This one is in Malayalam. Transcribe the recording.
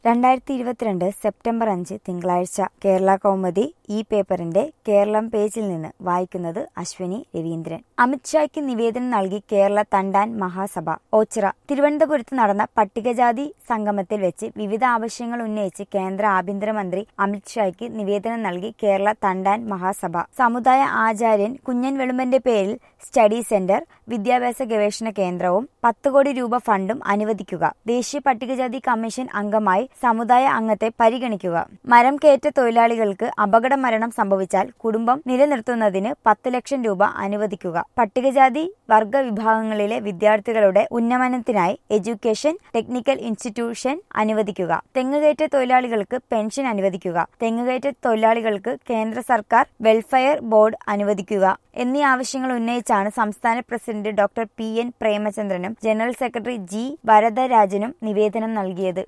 രണ്ടായിരത്തി ഇരുപത്തിരണ്ട് സെപ്റ്റംബർ അഞ്ച് തിങ്കളാഴ്ച കേരള കൗമുദി ഈ പേപ്പറിന്റെ കേരളം പേജിൽ നിന്ന് വായിക്കുന്നത് അശ്വിനി രവീന്ദ്രൻ അമിത്ഷായ്ക്ക് നിവേദനം നൽകി കേരള തണ്ടാൻ മഹാസഭ ഓച്ചിറ തിരുവനന്തപുരത്ത് നടന്ന പട്ടികജാതി സംഗമത്തിൽ വെച്ച് വിവിധ ആവശ്യങ്ങൾ ഉന്നയിച്ച് കേന്ദ്ര ആഭ്യന്തരമന്ത്രി അമിത്ഷായ്ക്ക് നിവേദനം നൽകി കേരള തണ്ടാൻ മഹാസഭ സമുദായ ആചാര്യൻ കുഞ്ഞൻ വെളുമ്പന്റെ പേരിൽ സ്റ്റഡി സെന്റർ വിദ്യാഭ്യാസ ഗവേഷണ കേന്ദ്രവും പത്ത് കോടി രൂപ ഫണ്ടും അനുവദിക്കുക ദേശീയ പട്ടികജാതി കമ്മീഷൻ അംഗമായി സമുദായ അംഗത്തെ പരിഗണിക്കുക മരം കയറ്റ തൊഴിലാളികൾക്ക് അപകട മരണം സംഭവിച്ചാൽ കുടുംബം നിലനിർത്തുന്നതിന് പത്ത് ലക്ഷം രൂപ അനുവദിക്കുക പട്ടികജാതി വർഗ വിഭാഗങ്ങളിലെ വിദ്യാർത്ഥികളുടെ ഉന്നമനത്തിനായി എഡ്യൂക്കേഷൻ ടെക്നിക്കൽ ഇൻസ്റ്റിറ്റ്യൂഷൻ അനുവദിക്കുക തെങ്ങുകയറ്റ തൊഴിലാളികൾക്ക് പെൻഷൻ അനുവദിക്കുക തെങ്ങുകയറ്റ തൊഴിലാളികൾക്ക് കേന്ദ്ര സർക്കാർ വെൽഫെയർ ബോർഡ് അനുവദിക്കുക എന്നീ ആവശ്യങ്ങൾ ഉന്നയിച്ചാണ് സംസ്ഥാന പ്രസിഡന്റ് ഡോക്ടർ പി എൻ പ്രേമചന്ദ്രനും ജനറൽ സെക്രട്ടറി ജി വരദരാജനും നിവേദനം നൽകിയത്